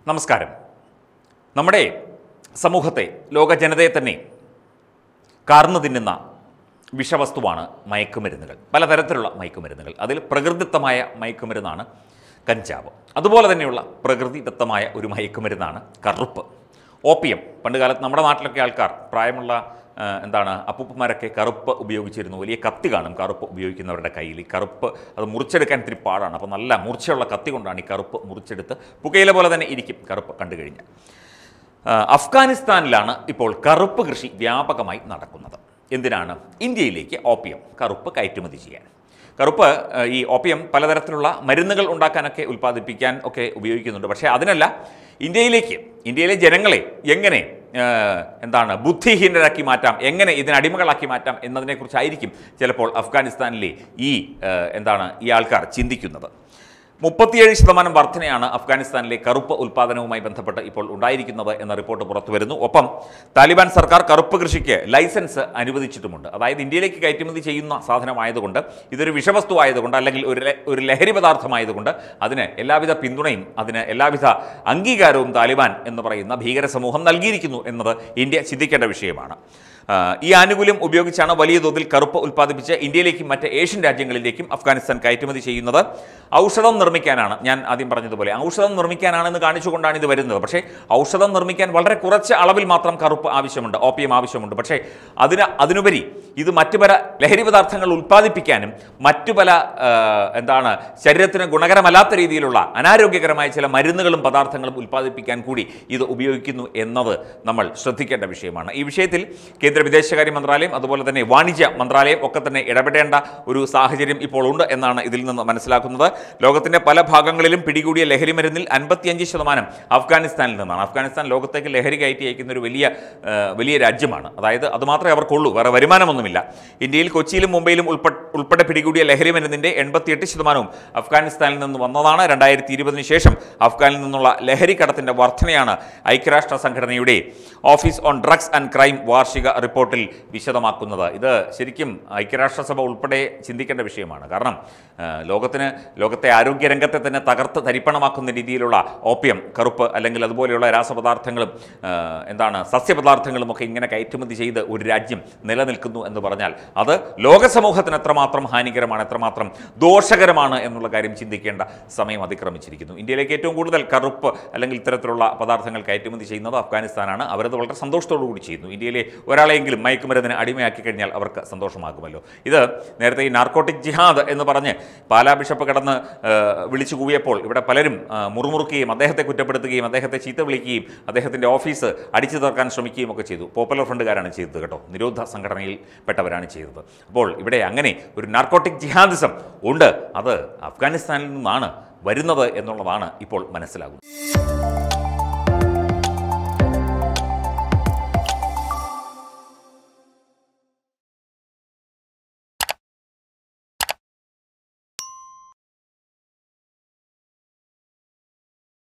നമസ്കാരം നമ്മുടെ സമൂഹത്തെ ലോക ജനതയെ തന്നെ കാർന്നു തിന്നുന്ന വിഷവസ്തുവാണ് മയക്കുമരുന്നുകൾ പലതരത്തിലുള്ള മയക്കുമരുന്നുകൾ അതിൽ പ്രകൃതിദത്തമായ മയക്കുമരുന്നാണ് കഞ്ചാവ് അതുപോലെ തന്നെയുള്ള പ്രകൃതിദത്തമായ ഒരു മയക്കുമരുന്നാണ് കറുപ്പ് ഓപ്പിയം പണ്ട് കാലത്ത് നമ്മുടെ നാട്ടിലൊക്കെ ആൾക്കാർ പ്രായമുള്ള ആ, എന്താണ് അപ്പൂപ്പന്മാരൊക്കെ കറുപ്പ് ഉപയോഗിച്ചിരുന്നു വലിയ കത്തി കാണും കറുപ്പ് ഉപയോഗിക്കുന്നവരുടെ കയ്യിൽ ഈ കറുപ്പ് അത് മുറിച്ചെടുക്കാൻ ഇത്തിരി പാടാണ് അപ്പോൾ നല്ല മൂർച്ചയുള്ള കത്തി കൊണ്ടാണ് ഈ കറുപ്പ് മുറിച്ചെടുത്ത് പുകയില പോലെ തന്നെ ഇരിക്കും കറുപ്പ് കണ്ടു കഴിഞ്ഞാൽ ആ, അഫ്ഗാനിസ്ഥാനിലാണ് ഇപ്പോൾ കറുപ്പ് കൃഷി വ്യാപകമായി നടക്കുന്നത് എന്തിനാണ് ഇന്ത്യയിലേക്ക് ഓപ്പിയം കറുപ്പ് കയറ്റുമതി ചെയ്യാൻ കറുപ്പ് ആ, ഈ ഓപ്പിയം പലതരത്തിലുള്ള മരുന്നുകൾ ഉണ്ടാക്കാനൊക്കെ ഉൽപ്പാദിപ്പിക്കാൻ ഒക്കെ ഉപയോഗിക്കുന്നുണ്ട് പക്ഷേ അതിനല്ല ഇന്ത്യയിലേക്ക് ഇന്ത്യയിലെ ജനങ്ങളെ എങ്ങനെ ആ, എന്താണ് ബുദ്ധിഹീനരാക്കി മാറ്റാം എങ്ങനെ ഇതിന് അടിമകളാക്കി മാറ്റാം എന്നതിനെക്കുറിച്ചായിരിക്കും ചിലപ്പോൾ അഫ്ഗാനിസ്ഥാനിലെ ഈ ആ, എന്താണ് ഈ ആൾക്കാർ ചിന്തിക്കുന്നത് മുപ്പത്തിയേഴ് ശതമാനം വർധനയാണ് അഫ്ഗാനിസ്ഥാനിലെ കറുപ്പ് ഉൽപ്പാദനവുമായി ബന്ധപ്പെട്ട് ഇപ്പോൾ ഉണ്ടായിരിക്കുന്നത് എന്ന റിപ്പോർട്ട് പുറത്തു വരുന്നു ഒപ്പം താലിബാൻ സർക്കാർ കറുപ്പ് കൃഷിക്ക് ലൈസൻസ് അനുവദിച്ചിട്ടുമുണ്ട് അതായത് ഇന്ത്യയിലേക്ക് കയറ്റുമതി ചെയ്യുന്ന സാധനമായതുകൊണ്ട് ഇതൊരു വിഷവസ്തു ആയതുകൊണ്ട് അല്ലെങ്കിൽ ഒരു ല- ഒരു ലഹരി പദാർത്ഥമായതുകൊണ്ട് അതിന് എല്ലാവിധ പിന്തുണയും അതിന് എല്ലാവിധ അംഗീകാരവും താലിബാൻ എന്ന് പറയുന്ന ഭീകര സമൂഹം നൽകിയിരിക്കുന്നു എന്നത് ഇന്ത്യ ചിന്തിക്കേണ്ട വിഷയമാണ് ആ, ഈ ആനുകൂല്യം ഉപയോഗിച്ചാണ് വലിയ തോതിൽ കറുപ്പ് ഉൽപ്പാദിപ്പിച്ച് ഇന്ത്യയിലേക്കും മറ്റ് ഏഷ്യൻ രാജ്യങ്ങളിലേക്കും അഫ്ഗാനിസ്ഥാൻ കയറ്റുമതി ചെയ്യുന്നത് ഔഷധം നിർമ്മിക്കാനാണ് ഞാൻ ആദ്യം പറഞ്ഞതുപോലെ ഔഷധം നിർമ്മിക്കാനാണെന്ന് കാണിച്ചുകൊണ്ടാണ് ഇത് വരുന്നത് പക്ഷേ ഔഷധം നിർമ്മിക്കാൻ വളരെ കുറച്ച് അളവിൽ മാത്രം കറുപ്പ് ആവശ്യമുണ്ട് ഓപ്പിയം ആവശ്യമുണ്ട് പക്ഷേ അതിന് അതിനുപരി ഇത് മറ്റു പല ലഹരി പദാർത്ഥങ്ങൾ ഉൽപ്പാദിപ്പിക്കാനും മറ്റു പല ആ, എന്താണ് ശരീരത്തിന് ഗുണകരമല്ലാത്ത രീതിയിലുള്ള അനാരോഗ്യകരമായ ചില മരുന്നുകളും പദാർത്ഥങ്ങളും ഉൽപ്പാദിപ്പിക്കാൻ കൂടി ഇത് ഉപയോഗിക്കുന്നു എന്നത് നമ്മൾ ശ്രദ്ധിക്കേണ്ട വിഷയമാണ് ഈ വിഷയത്തിൽ കേന്ദ്ര വിദേശകാര്യ മന്ത്രാലയം അതുപോലെ തന്നെ വാണിജ്യ മന്ത്രാലയം ഒക്കെ തന്നെ ഇടപെടേണ്ട ഒരു സാഹചര്യം ഇപ്പോൾ ഉണ്ട് എന്നാണ് ഇതിൽ നിന്ന് മനസ്സിലാക്കുന്നത് ലോകത്തിന്റെ പല ഭാഗങ്ങളിലും പിടികൂടിയ ലഹരി മരുന്നിൽ അൻപത്തിയഞ്ച് ശതമാനം അഫ്ഗാനിസ്ഥാനിൽ നിന്നാണ് അഫ്ഗാനിസ്ഥാൻ ലോകത്തേക്ക് ലഹരി കയറ്റി അയക്കുന്ന ഒരു വലിയ ആ, വലിയ രാജ്യമാണ് അതായത് അത് മാത്രമേ അവർക്കുള്ളൂ വേറെ വരുമാനമൊന്നുമില്ല ഇന്ത്യയിൽ കൊച്ചിയിലും മുംബൈയിലും ഉൾപ്പെ ഉൾപ്പെടെ പിടികൂടിയ ലഹരി മരുന്നിന്റെ എൺപത്തിയെട്ട് ശതമാനവും അഫ്ഗാനിസ്ഥാനിൽ നിന്ന് വന്നതാണ് രണ്ടായിരത്തി ഇരുപതിന് ശേഷം അഫ്ഗാനിൽ നിന്നുള്ള ലഹരി കടത്തിന്റെ വർധനയാണ് ഐക്യരാഷ്ട്ര സംഘടനയുടെ office on drugs and crime വാർഷിക റിപ്പോർട്ടിൽ വിശദമാക്കുന്നത് ഇത് ശരിക്കും ഐക്യരാഷ്ട്രസഭ ഉൾപ്പെടെ ചിന്തിക്കേണ്ട വിഷയമാണ് കാരണം ആ, ലോകത്തിന് ലോകത്തെ ആരോഗ്യരംഗത്തെ തന്നെ തകർത്ത് തരിപ്പണമാക്കുന്ന രീതിയിലുള്ള ഓപ്യം കറുപ്പ് അല്ലെങ്കിൽ അതുപോലെയുള്ള രാസപദാർത്ഥങ്ങളും ആ, എന്താണ് സസ്യപദാർത്ഥങ്ങളും ഒക്കെ ഇങ്ങനെ കയറ്റുമതി ചെയ്ത് ഒരു രാജ്യം നിലനിൽക്കുന്നു എന്ന് പറഞ്ഞാൽ അത് ലോക സമൂഹത്തിന് എത്രമാത്രം ഹാനികരമാണ് എത്രമാത്രം ദോഷകരമാണ് എന്നുള്ള കാര്യം ചിന്തിക്കേണ്ട സമയം അതിക്രമിച്ചിരിക്കുന്നു ഇന്ത്യയിലേക്ക് ഏറ്റവും കൂടുതൽ കറുപ്പ് അല്ലെങ്കിൽ ഇത്തരത്തിലുള്ള പദാർത്ഥങ്ങൾ കയറ്റുമതി ചെയ്യുന്നത് അഫ്ഗാനിസ്ഥാനാണ് അവരത് വളരെ സന്തോഷത്തോടു കൂടി ചെയ്യുന്നു ഇന്ത്യയിലെ ഒരാളെയെങ്കിലും മയക്കുമരുന്നിന് അടിമയാക്കി കഴിഞ്ഞാൽ അവർക്ക് സന്തോഷമാകുമല്ലോ ഇത് നേരത്തെ ഈ നാർക്കോട്ടിക് ജിഹാദ് എന്ന് പറഞ്ഞ് പാലാ ബിഷപ്പ് കടന്ന് ആ, വിളിച്ചു കൂവിയപ്പോൾ ഇവിടെ പലരും ആ, മുറുമുറുക്കുകയും അദ്ദേഹത്തെ കുറ്റപ്പെടുത്തുകയും അദ്ദേഹത്തെ ചീത്ത വിളിക്കുകയും അദ്ദേഹത്തിൻ്റെ ഓഫീസ് അടിച്ചു തീർക്കാൻ ശ്രമിക്കുകയും ഒക്കെ ചെയ്തു പോപ്പുലർ ഫ്രണ്ടുകാരാണ് ചെയ്തത് കേട്ടോ നിരോധ സംഘടനയിൽ പെട്ടവരാണ് ചെയ്തത് അപ്പോൾ ഇവിടെ അങ്ങനെ ഒരു നാർക്കോട്ടിക് ജിഹാദിസം ഉണ്ട് അത് അഫ്ഗാനിസ്ഥാനിൽ നിന്നാണ് വരുന്നത് എന്നുള്ളതാണ് ഇപ്പോൾ മനസ്സിലാകുന്നത്